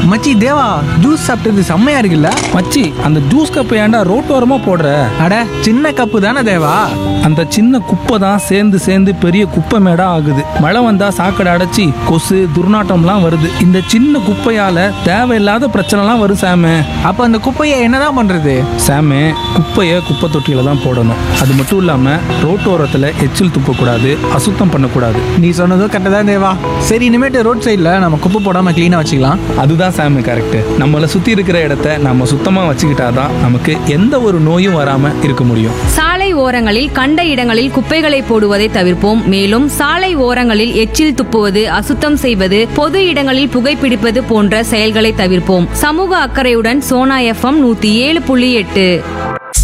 மச்சி தேவா ஜூஸ் சாப்பிட்டது செம்மையா இருக்குல்ல மச்சி அந்த ஜூஸ் கப்பை ஏன்டா ரோட்டோரமா போடுற அட சின்ன கப்பு தானே தேவா அந்த சின்ன குப்பை தான் சேர்ந்து சேர்ந்து பெரிய குப்பை மேடா ஆகுது மழை வந்தா சாக்கடை அடைச்சி கொசு துர்நாற்றம்லாம் வருது இந்த சின்ன குப்பையால தேவையில்லாத பிரச்சனைலாம் வரும் சாமு அப்ப அந்த குப்பையை என்னதான் பண்றது சாமு குப்பையை குப்பை தொட்டியில தான் போடணும் அது மட்டும் இல்லாம ரோட்டோரத்துல எச்சில் துப்பக்கூடாது அசுத்தம் பண்ணக்கூடாது நீ சொன்னதும் கரெக்டாக தான் தேவா சரி இனிமேட்டு ரோட் சைடில் நம்ம குப்பை போடாம க்ளீனாக வச்சுக்கலாம் அதுதான் சாமி கரெக்ட் நம்மளை சுத்தி இருக்கிற இடத்த நம்ம சுத்தமா வச்சுக்கிட்டாதான் நமக்கு எந்த ஒரு நோயும் வராம இருக்க முடியும் சாலை ஓரங்களில் கண்ட இடங்களில் குப்பைகளை போடுவதை தவிர்ப்போம் மேலும் சாலை ஓரங்களில் எச்சில் துப்புவது அசுத்தம் செய்வது பொது இடங்களில் புகைப்பிடிப்பது போன்ற செயல்களை தவிர்ப்போம் சமூக அக்கறையுடன் சோனா எஃப்எம் நூத்தி ஏழு புள்ளி எட்டு